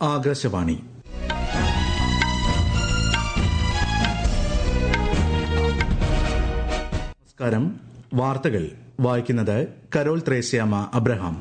ആകാശവാണി നമസ്കാരം വാർത്തകൾ വായിക്കുന്നത് കരോൾ ത്രേസ്യാമ അബ്രഹാം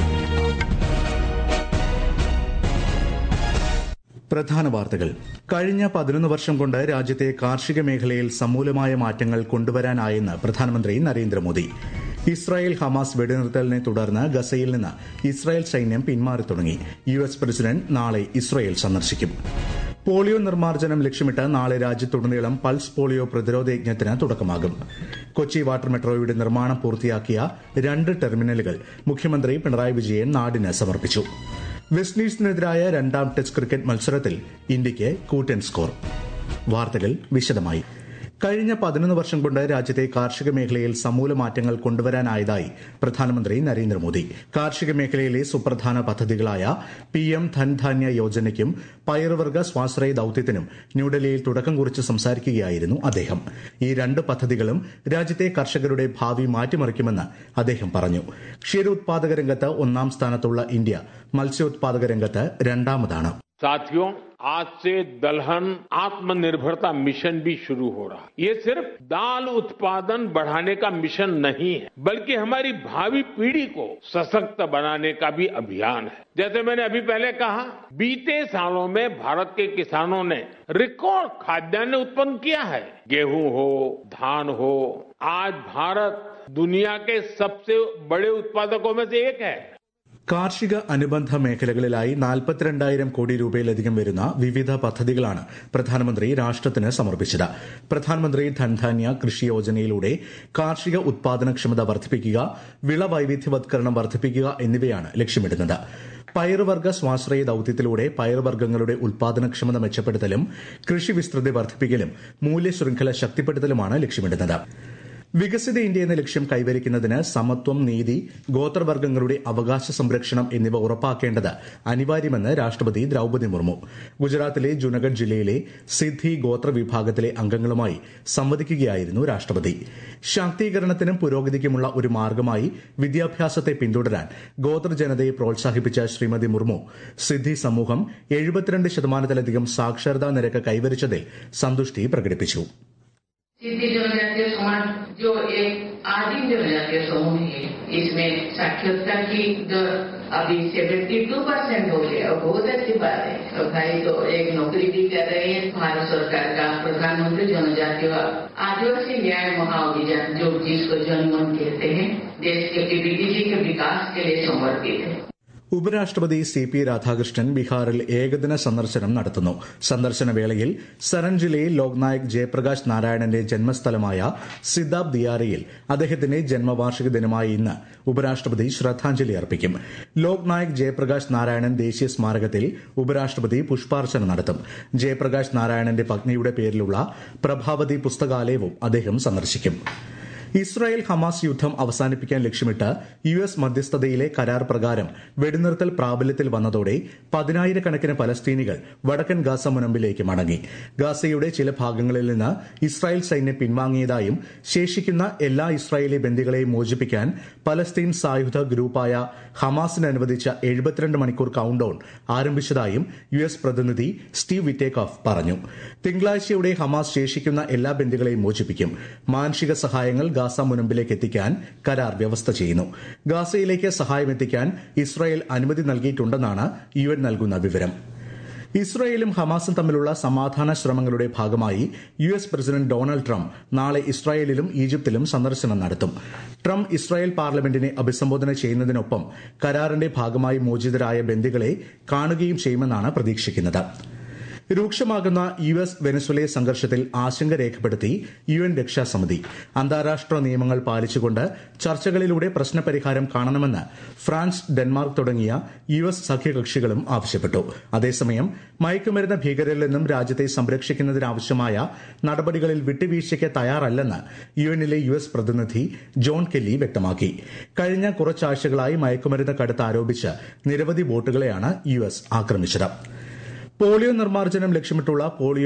പ്രധാന വാർത്തകൾ കഴിഞ്ഞ പതിനൊന്ന് വർഷം കൊണ്ട് രാജ്യത്തെ കാർഷിക മേഖലയിൽ സമൂലമായ മാറ്റങ്ങൾ കൊണ്ടുവരാനായെന്ന് പ്രധാനമന്ത്രി നരേന്ദ്രമോദി ഇസ്രായേൽ ഹമാസ് വെടിനിർത്തലിനെ തുടർന്ന് ഗസയിൽ നിന്ന് ഇസ്രായേൽ സൈന്യം പിന്മാറി തുടങ്ങി യു എസ് പ്രസിഡന്റ് നാളെ ഇസ്രായേൽ സന്ദർശിക്കും പോളിയോ നിർമ്മാർജ്ജനം ലക്ഷ്യമിട്ട് നാളെ രാജ്യത്തുടനീളം പൾസ് പോളിയോ പ്രതിരോധ യജ്ഞത്തിന് തുടക്കമാകും കൊച്ചി വാട്ടർ മെട്രോയുടെ നിർമ്മാണം പൂർത്തിയാക്കിയ രണ്ട് ടെർമിനലുകൾ മുഖ്യമന്ത്രി പിണറായി വിജയൻ നാടിന് സമർപ്പിച്ചു വെസ്റ്റ് ഇൻഡീസിനെതിരായ രണ്ടാം ടെസ്റ്റ് ക്രിക്കറ്റ് മത്സരത്തിൽ ഇന്ത്യയ്ക്ക് കൂറ്റൻ സ്കോർ വാർത്തകൾ വിശദമായി കഴിഞ്ഞ പതിനൊന്ന് വർഷം കൊണ്ട് രാജ്യത്തെ കാർഷിക മേഖലയിൽ സമൂല മാറ്റങ്ങൾ കൊണ്ടുവരാനായതായി പ്രധാനമന്ത്രി നരേന്ദ്രമോദി കാർഷിക മേഖലയിലെ സുപ്രധാന പദ്ധതികളായ പി എം ധൻധാന്യ യോജനയ്ക്കും പയറുവർഗ സ്വാശ്രയ ദൌത്യത്തിനും ന്യൂഡൽഹിയിൽ തുടക്കം കുറിച്ച് സംസാരിക്കുകയായിരുന്നു അദ്ദേഹം ഈ രണ്ട് പദ്ധതികളും രാജ്യത്തെ കർഷകരുടെ ഭാവി മാറ്റിമറിക്കുമെന്ന് അദ്ദേഹം പറഞ്ഞു ക്ഷീരോത്പാദക രംഗത്ത് ഒന്നാം സ്ഥാനത്തുള്ള ഇന്ത്യ മത്സ്യോത്പാദക രംഗത്ത് രണ്ടാമതാണ് साथियों आज से दलहन आत्मनिर्भरता मिशन भी शुरू हो रहा है ये सिर्फ दाल उत्पादन बढ़ाने का मिशन नहीं है बल्कि हमारी भावी पीढ़ी को सशक्त बनाने का भी अभियान है जैसे मैंने अभी पहले कहा बीते सालों में भारत के किसानों ने रिकॉर्ड खाद्यान्न उत्पन्न किया है गेहूं हो धान हो आज भारत दुनिया के सबसे बड़े उत्पादकों में से एक है കാർഷിക അനുബന്ധ മേഖലകളിലായി നാൽപ്പത്തിരണ്ടായിരം കോടി രൂപയിലധികം വരുന്ന വിവിധ പദ്ധതികളാണ് പ്രധാനമന്ത്രി രാഷ്ട്രത്തിന് സമർപ്പിച്ചത് പ്രധാനമന്ത്രി ധൻധാന്യ കൃഷി യോജനയിലൂടെ കാർഷിക ഉത്പാദനക്ഷമത വർദ്ധിപ്പിക്കുക വിള വൈവിധ്യവത്കരണം വർദ്ധിപ്പിക്കുക എന്നിവയാണ് ലക്ഷ്യമിടുന്നത് പയറുവർഗ സ്വാശ്രയ ദൌത്യത്തിലൂടെ പയറുവർഗ്ഗങ്ങളുടെ ഉത്പാദനക്ഷമത മെച്ചപ്പെടുത്തലും കൃഷി വിസ്തൃതി വർദ്ധിപ്പിക്കലും മൂല്യശൃംഖല ശക്തിപ്പെടുത്തലുമാണ് ലക്ഷ്യമിടുന്നത് വികസിത ഇന്ത്യ എന്ന ലക്ഷ്യം കൈവരിക്കുന്നതിന് സമത്വം നീതി ഗോത്രവർഗ്ഗങ്ങളുടെ അവകാശ സംരക്ഷണം എന്നിവ ഉറപ്പാക്കേണ്ടത് അനിവാര്യമെന്ന് രാഷ്ട്രപതി ദ്രൌപദി മുർമു ഗുജറാത്തിലെ ജുനഗഡ് ജില്ലയിലെ സിദ്ധി ഗോത്ര വിഭാഗത്തിലെ അംഗങ്ങളുമായി സംവദിക്കുകയായിരുന്നു രാഷ്ട്രപതി ശാക്തീകരണത്തിനും പുരോഗതിക്കുമുള്ള ഒരു മാർഗമായി വിദ്യാഭ്യാസത്തെ പിന്തുടരാൻ ഗോത്ര ജനതയെ പ്രോത്സാഹിപ്പിച്ച ശ്രീമതി മുർമു സിദ്ധി സമൂഹം എഴുപത്തിരണ്ട് ശതമാനത്തിലധികം സാക്ഷരതാ നിരക്ക് കൈവരിച്ചതിൽ സന്തുഷ്ടി പ്രകടിപ്പിച്ചു सिद्धि जनजातीय समाज जो एक आदिम जनजातीय समूह है इसमें साक्षरता की दर अभी 72 परसेंट हो गया और बहुत अच्छी बात है और भाई तो एक नौकरी भी कर रहे हैं भारत सरकार का प्रधानमंत्री जनजातीय आदिवासी न्याय महाअभियान जो जिसको जनमन कहते हैं देश के पीडीजी के विकास के लिए समर्पित है ഉപരാഷ്ട്രപതി സി പി രാധാകൃഷ്ണൻ ബീഹാറിൽ ഏകദിന സന്ദർശനം നടത്തുന്നു സന്ദർശന വേളയിൽ സരൺ ജില്ലയിൽ ലോക്നായക് ജയപ്രകാശ് നാരായണന്റെ ജന്മസ്ഥലമായ സിദ്ദാബ് ദിയാരയിൽ അദ്ദേഹത്തിന്റെ ജന്മവാർഷിക ദിനമായ ഇന്ന് ഉപരാഷ്ട്രപതി ശ്രദ്ധാഞ്ജലി അർപ്പിക്കും ലോക്നായക് ജയപ്രകാശ് നാരായണൻ ദേശീയ സ്മാരകത്തിൽ ഉപരാഷ്ട്രപതി പുഷ്പാർച്ചന നടത്തും ജയപ്രകാശ് നാരായണന്റെ പത്നിയുടെ പേരിലുള്ള പ്രഭാവതി പുസ്തകാലയവും അദ്ദേഹം സന്ദർശിക്കും ഇസ്രായേൽ ഹമാസ് യുദ്ധം അവസാനിപ്പിക്കാൻ ലക്ഷ്യമിട്ട് യു എസ് മധ്യസ്ഥതയിലെ കരാർ പ്രകാരം വെടിനിർത്തൽ പ്രാബല്യത്തിൽ വന്നതോടെ പതിനായിരക്കണക്കിന് പലസ്തീനികൾ വടക്കൻ ഗാസ മുനമ്പിലേക്ക് മടങ്ങി ഗാസയുടെ ചില ഭാഗങ്ങളിൽ നിന്ന് ഇസ്രായേൽ സൈന്യം പിൻവാങ്ങിയതായും ശേഷിക്കുന്ന എല്ലാ ഇസ്രായേലി ബന്ദികളെയും മോചിപ്പിക്കാൻ പലസ്തീൻ സായുധ ഗ്രൂപ്പായ ഹമാസിന് അനുവദിച്ച എഴുപത്തിരണ്ട് മണിക്കൂർ കൌണ്ട് ഡൌൺ ആരംഭിച്ചതായും യു എസ് പ്രതിനിധി സ്റ്റീവ് വിറ്റേക്കോഫ് പറഞ്ഞു തിങ്കളാഴ്ചയോടെ ഹമാസ് ശേഷിക്കുന്ന എല്ലാ ബന്ദികളെയും മോചിപ്പിക്കും മാനുഷിക സഹായങ്ങൾ ഗാസ മുനമ്പിലേക്ക് എത്തിക്കാൻ കരാർ വ്യവസ്ഥ ചെയ്യുന്നു ഗാസയിലേക്ക് സഹായം എത്തിക്കാൻ ഇസ്രായേൽ അനുമതി നൽകിയിട്ടുണ്ടെന്നാണ് യു എൻ നൽകുന്ന വിവരം ഇസ്രായേലും ഹമാസും തമ്മിലുള്ള സമാധാന ശ്രമങ്ങളുടെ ഭാഗമായി U S president Donald Trump നാളെ ഇസ്രായേലിലും ഈജിപ്തിലും സന്ദർശനം നടത്തും ട്രംപ് ഇസ്രായേൽ പാർലമെന്റിനെ അഭിസംബോധന ചെയ്യുന്നതിനൊപ്പം കരാറിന്റെ ഭാഗമായി മോചിതരായ ബന്ദികളെ കാണുകയും ചെയ്യുമെന്നാണ് പ്രതീക്ഷിക്കുന്നത് രൂക്ഷമാകുന്ന യു എസ് വെനസ്വലെ സംഘർഷത്തിൽ ആശങ്ക രേഖപ്പെടുത്തി യു എൻ രക്ഷാസമിതി അന്താരാഷ്ട്ര നിയമങ്ങൾ പാലിച്ചുകൊണ്ട് ചർച്ചകളിലൂടെ പ്രശ്നപരിഹാരം കാണണമെന്ന് ഫ്രാൻസ് ഡെൻമാർക്ക് തുടങ്ങിയ യു എസ് സഖ്യകക്ഷികളും ആവശ്യപ്പെട്ടു അതേസമയം മയക്കുമരുന്ന് ഭീകരരിൽ നിന്നും രാജ്യത്തെ സംരക്ഷിക്കുന്നതിനാവശ്യമായ നടപടികളിൽ വിട്ടുവീഴ്ചയ്ക്ക് തയ്യാറല്ലെന്ന് യു എന്നിലെ യു എസ് പ്രതിനിധി ജോൺ കെല്ലി വ്യക്തമാക്കി കഴിഞ്ഞ കുറച്ചാഴ്ചകളായി മയക്കുമരുന്ന് കടുത്ത് ആരോപിച്ച് നിരവധി ബോട്ടുകളെയാണ് യു എസ് ആക്രമിച്ചത് പോളിയോ നിർമ്മാർജ്ജനം ലക്ഷ്യമിട്ടുള്ള പോളിയോ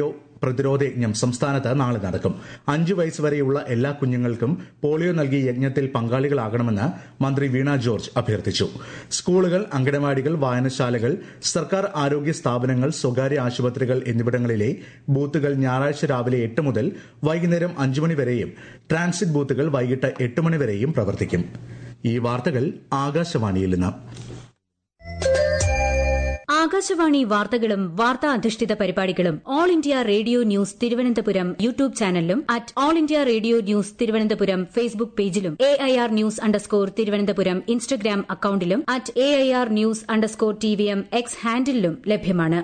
പ്രതിരോധ യജ്ഞം സംസ്ഥാനത്ത് നാളെ നടക്കും അഞ്ചു വയസ്സ് വരെയുള്ള എല്ലാ കുഞ്ഞുങ്ങൾക്കും പോളിയോ നൽകി യജ്ഞത്തിൽ പങ്കാളികളാകണമെന്ന് മന്ത്രി വീണ ജോർജ് അഭ്യർത്ഥിച്ചു സ്കൂളുകൾ അങ്കണവാടികൾ വായനശാലകൾ സർക്കാർ ആരോഗ്യ സ്ഥാപനങ്ങൾ സ്വകാര്യ ആശുപത്രികൾ എന്നിവിടങ്ങളിലെ ബൂത്തുകൾ ഞായറാഴ്ച രാവിലെ എട്ട് മുതൽ വൈകുന്നേരം അഞ്ചു മണി വരെയും ട്രാൻസിറ്റ് ബൂത്തുകൾ വൈകിട്ട് എട്ട് മണി വരെയും പ്രവർത്തിക്കും ഈ വാർത്തകൾ ആകാശവാണിയിൽ നിന്ന് ആകാശവാണി വാർത്തകളും വാർത്താ അധിഷ്ഠിത പരിപാടികളും all India radio news Thiruvananthapuram YouTube ചാനലിലും at all India radio news Thiruvananthapuram Facebook പേജിലും A I R news underscore Thiruvananthapuram Instagram അക്കൌണ്ടിലും at A I R news underscore T V M X ഹാൻഡിലും ലഭ്യമാണ്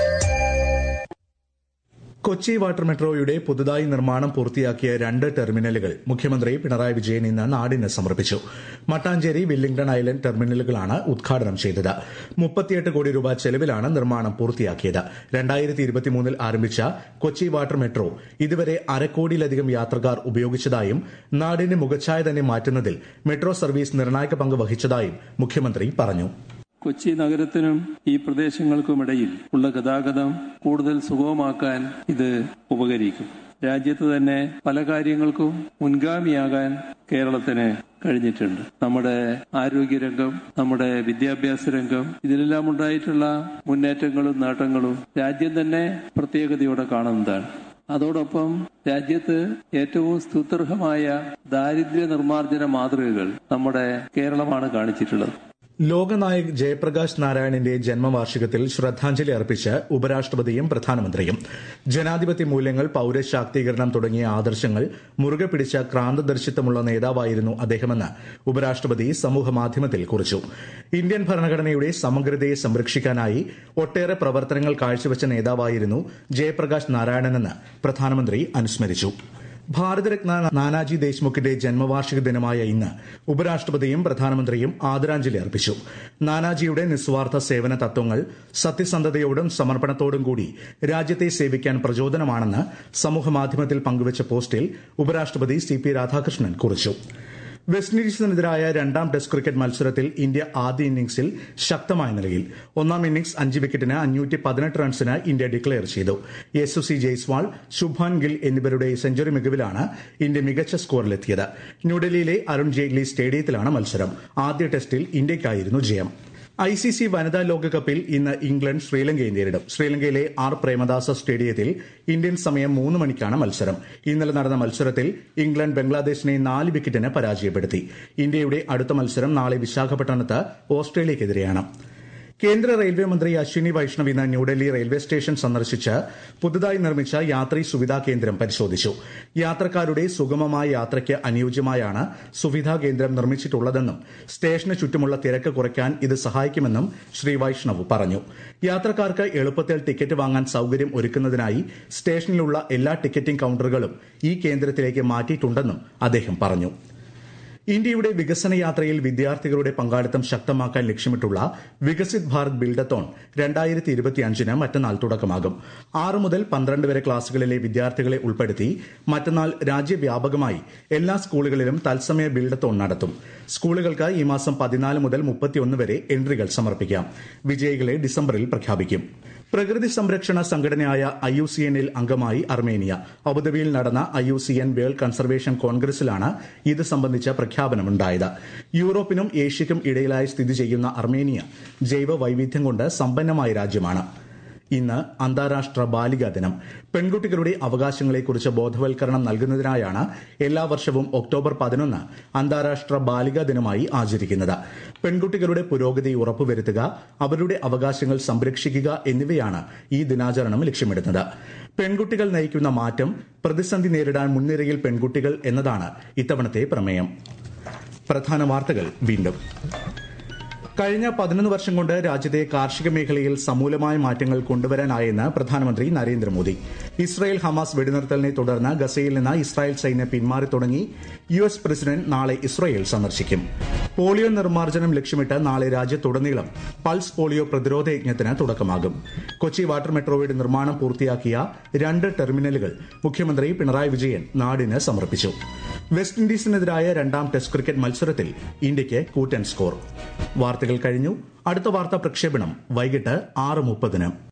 കൊച്ചി വാട്ടർ മെട്രോയുടെ പുതുതായി നിർമ്മാണം പൂർത്തിയാക്കിയ രണ്ട് ടെർമിനലുകൾ മുഖ്യമന്ത്രി പിണറായി വിജയൻ ഇന്ന് നാടിന് സമർപ്പിച്ചു മട്ടാഞ്ചേരി വില്ലിംഗ്ടൺ ഐലൻഡ് ടെർമിനലുകളാണ് ഉദ്ഘാടനം ചെയ്തത് മുപ്പത്തിയെട്ട് കോടി രൂപ ചെലവിലാണ് നിർമ്മാണം പൂർത്തിയാക്കിയത് രണ്ടായിരത്തി ഇരുപത്തിമൂന്നിൽ ആരംഭിച്ച കൊച്ചി വാട്ടർ മെട്രോ ഇതുവരെ അരക്കോടിയിലധികം യാത്രക്കാർ ഉപയോഗിച്ചതായും നാടിന്റെ മുഖച്ഛായ തന്നെ മാറ്റുന്നതിൽ മെട്രോ സർവീസ് നിർണായക പങ്ക് വഹിച്ചതായും മുഖ്യമന്ത്രി പറഞ്ഞു കൊച്ചി നഗരത്തിനും ഈ പ്രദേശങ്ങൾക്കുമിടയിൽ ഉള്ള ഗതാഗതം കൂടുതൽ സുഗമമാക്കാൻ ഇത് ഉപകരിക്കും രാജ്യത്ത് തന്നെ പല കാര്യങ്ങൾക്കും മുൻഗാമിയാകാൻ കേരളത്തിന് കഴിഞ്ഞിട്ടുണ്ട് നമ്മുടെ ആരോഗ്യരംഗം നമ്മുടെ വിദ്യാഭ്യാസ രംഗം ഇതിലെല്ലാം ഉണ്ടായിട്ടുള്ള മുന്നേറ്റങ്ങളും നേട്ടങ്ങളും രാജ്യം തന്നെ പ്രത്യേകതയോടെ കാണുന്നതാണ് അതോടൊപ്പം രാജ്യത്ത് ഏറ്റവും സ്തുത്യർഹമായ ദാരിദ്ര്യ നിർമ്മാർജ്ജന മാതൃകകൾ നമ്മുടെ കേരളമാണ് കാണിച്ചിട്ടുള്ളത് ലോകനായക് ജയപ്രകാശ് നാരായണിന്റെ ജന്മവാർഷികത്തിൽ ശ്രദ്ധാഞ്ജലി അർപ്പിച്ച് ഉപരാഷ്ട്രപതിയും പ്രധാനമന്ത്രിയും ജനാധിപത്യ മൂല്യങ്ങൾ പൌരശാക്തീകരണം തുടങ്ങിയ ആദർശങ്ങൾ മുറുകെ പിടിച്ച ക്രാന്തദർശിത്വമുള്ള നേതാവായിരുന്നു അദ്ദേഹമെന്ന് ഉപരാഷ്ട്രപതി സമൂഹമാധ്യമത്തിൽ കുറിച്ചു ഇന്ത്യൻ ഭരണഘടനയുടെ സമഗ്രതയെ സംരക്ഷിക്കാനായി ഒട്ടേറെ പ്രവർത്തനങ്ങൾ കാഴ്ചവെച്ച നേതാവായിരുന്നു ജയപ്രകാശ് നാരായണനെന്ന് പ്രധാനമന്ത്രി അനുസ്മരിച്ചു ഭാരതരത്ന നാനാജി ദേശ്മുഖിന്റെ ജന്മവാർഷിക ദിനമായ ഇന്ന് ഉപരാഷ്ട്രപതിയും പ്രധാനമന്ത്രിയും ആദരാഞ്ജലി അർപ്പിച്ചു നാനാജിയുടെ നിസ്വാർത്ഥ സേവന തത്വങ്ങൾ സത്യസന്ധതയോടും സമർപ്പണത്തോടും കൂടി രാജ്യത്തെ സേവിക്കാൻ പ്രചോദനമാണെന്ന് സമൂഹമാധ്യമത്തിൽ പങ്കുവച്ച പോസ്റ്റിൽ ഉപരാഷ്ട്രപതി സി പി രാധാകൃഷ്ണൻ കുറിച്ചു വെസ്റ്റ് ഇൻഡീസിനെതിരായ രണ്ടാം ടെസ്റ്റ് ക്രിക്കറ്റ് മത്സരത്തിൽ ഇന്ത്യ ആദ്യ ഇന്നിംഗ്സിൽ ശക്തമായ നിലയിൽ ഒന്നാം ഇന്നിംഗ്സ് അഞ്ച് വിക്കറ്റിന് അഞ്ഞൂറ്റി പതിനെട്ട് റൺസിന് ഇന്ത്യ ഡിക്ലെയർ ചെയ്തു യശസ്വി ജയ്സ്വാൾ ശുഭാൻ ഗിൽ എന്നിവരുടെ സെഞ്ചുറി മികവിലാണ് ഇന്ത്യ മികച്ച സ്കോറിലെത്തിയത് ന്യൂഡൽഹിയിലെ അരുൺ ജെയ്റ്റ്ലി സ്റ്റേഡിയത്തിലാണ് മത്സരം ആദ്യ ടെസ്റ്റിൽ ഇന്ത്യയ്ക്കായിരുന്നു ജയം ഐ സി സി വനിതാ ലോകകപ്പിൽ ഇന്ന് ഇംഗ്ലണ്ട് ശ്രീലങ്കയെ നേരിടും ശ്രീലങ്കയിലെ ആർ പ്രേമദാസ സ്റ്റേഡിയത്തിൽ ഇന്ത്യൻ സമയം മൂന്ന് മണിക്കാണ് മത്സരം ഇന്നലെ നടന്ന മത്സരത്തിൽ ഇംഗ്ലണ്ട് ബംഗ്ലാദേശിനെ നാല് വിക്കറ്റിന് പരാജയപ്പെടുത്തി ഇന്ത്യയുടെ അടുത്ത മത്സരം നാളെ വിശാഖപട്ടണത്ത് ഓസ്ട്രേലിയക്കെതിരെയാണ് കേന്ദ്ര റെയിൽവേ മന്ത്രി അശ്വിനി വൈഷ്ണവ് ഇന്ന് ന്യൂഡൽഹി റെയിൽവേ സ്റ്റേഷൻ സന്ദർശിച്ച് പുതുതായി നിർമ്മിച്ച യാത്രീ സുവിധാ കേന്ദ്രം പരിശോധിച്ചു യാത്രക്കാരുടെ സുഗമമായ യാത്രയ്ക്ക് അനുയോജ്യമായാണ് സുവിധാ കേന്ദ്രം നിർമ്മിച്ചിട്ടുള്ളതെന്നും സ്റ്റേഷന് ചുറ്റുമുള്ള തിരക്ക് കുറയ്ക്കാൻ ഇത് സഹായിക്കുമെന്നും ശ്രീ വൈഷ്ണവ് പറഞ്ഞു യാത്രക്കാർക്ക് എളുപ്പത്തിൽ ടിക്കറ്റ് വാങ്ങാൻ സൌകര്യം ഒരുക്കുന്നതിനായി സ്റ്റേഷനിലുള്ള എല്ലാ ടിക്കറ്റിംഗ് കൌണ്ടറുകളും ഈ കേന്ദ്രത്തിലേക്ക് മാറ്റിയിട്ടുണ്ടെന്നും അദ്ദേഹം പറഞ്ഞു ഇന്ത്യയുടെ വികസന യാത്രയിൽ വിദ്യാർത്ഥികളുടെ പങ്കാളിത്തം ശക്തമാക്കാൻ ലക്ഷ്യമിട്ടുള്ള വികസിത് ഭാരത് ബിൽഡത്തോൺ രണ്ടായിരത്തി ഇരുപത്തിയഞ്ചിന് മറ്റന്നാൾ തുടക്കമാകും ആറ് മുതൽ പന്ത്രണ്ട് വരെ ക്ലാസുകളിലെ വിദ്യാർത്ഥികളെ ഉൾപ്പെടുത്തി മറ്റന്നാൾ രാജ്യവ്യാപകമായി എല്ലാ സ്കൂളുകളിലും തത്സമയ ബിൽഡത്തോൺ നടത്തും സ്കൂളുകൾക്ക് ഈ മാസം പതിനാല് മുതൽ മുപ്പത്തിയൊന്ന് വരെ എൻട്രികൾ സമർപ്പിക്കാം വിജയികളെ ഡിസംബറിൽ പ്രഖ്യാപിക്കും പ്രകൃതി സംരക്ഷണ സംഘടനയായ ഐ യു സി എന്നിൽ അംഗമായി അർമേനിയ അബുദാബിയിൽ നടന്ന I U C N world conservation കോൺഗ്രസിലാണ് ഇത് സംബന്ധിച്ച പ്രഖ്യാപനമുണ്ടായത് യൂറോപ്പിനും ഏഷ്യയ്ക്കും ഇടയിലായി സ്ഥിതി ചെയ്യുന്ന അർമേനിയ ജൈവ വൈവിധ്യം കൊണ്ട് സമ്പന്നമായ രാജ്യമാണ് ഇന്ന് അന്താരാഷ്ട്ര ബാലികാ ദിനം പെൺകുട്ടികളുടെ അവകാശങ്ങളെക്കുറിച്ച് ബോധവൽക്കരണം നൽകുന്നതിനായാണ് എല്ലാ വർഷവും ഒക്ടോബർ പതിനൊന്ന് അന്താരാഷ്ട്ര ബാലികാ ദിനമായി ആചരിക്കുന്നത് പെൺകുട്ടികളുടെ പുരോഗതി ഉറപ്പുവരുത്തുക അവരുടെ അവകാശങ്ങൾ സംരക്ഷിക്കുക എന്നിവയാണ് ഈ ദിനാചരണം ലക്ഷ്യമിടുന്നത് പെൺകുട്ടികൾ നയിക്കുന്ന മാറ്റം പ്രതിസന്ധി നേരിടാൻ മുൻനിരയിൽ പെൺകുട്ടികൾ എന്നതാണ് ഇത്തവണത്തെ പ്രമേയം പ്രധാന വാർത്തകൾ വീണ്ടും കഴിഞ്ഞ പതിനൊന്ന് വർഷം കൊണ്ട് രാജ്യത്തെ കാർഷിക മേഖലയിൽ സമൂലമായ മാറ്റങ്ങൾ കൊണ്ടുവരാനായെന്ന് പ്രധാനമന്ത്രി നരേന്ദ്രമോദി ഇസ്രായേൽ ഹമാസ് വെടിനിർത്തലിനെ തുടർന്ന് ഗസയിൽ നിന്ന് ഇസ്രായേൽ സൈന്യം പിന്മാറി തുടങ്ങി യു എസ് പ്രസിഡന്റ് നാളെ ഇസ്രായേൽ സന്ദർശിക്കും പോളിയോ നിർമ്മാർജ്ജനം ലക്ഷ്യമിട്ട് നാളെ രാജ്യത്തുടനീളം പൾസ് പോളിയോ പ്രതിരോധ യജ്ഞത്തിന് തുടക്കമാകും കൊച്ചി വാട്ടർ മെട്രോയുടെ നിർമ്മാണം പൂർത്തിയാക്കിയ രണ്ട് ടെർമിനലുകൾ മുഖ്യമന്ത്രി പിണറായി വിജയൻ നാടിന് സമർപ്പിച്ചു വെസ്റ്റ് ഇൻഡീസിനെതിരായ രണ്ടാം ടെസ്റ്റ് ക്രിക്കറ്റ് മത്സരത്തിൽ ഇന്ത്യയ്ക്ക് കൂറ്റൻ സ്കോർ വാർത്തകൾ കഴിഞ്ഞു അടുത്ത വാർത്താ പ്രക്ഷേപണം വൈകിട്ട് ആറ് മുപ്പതിന്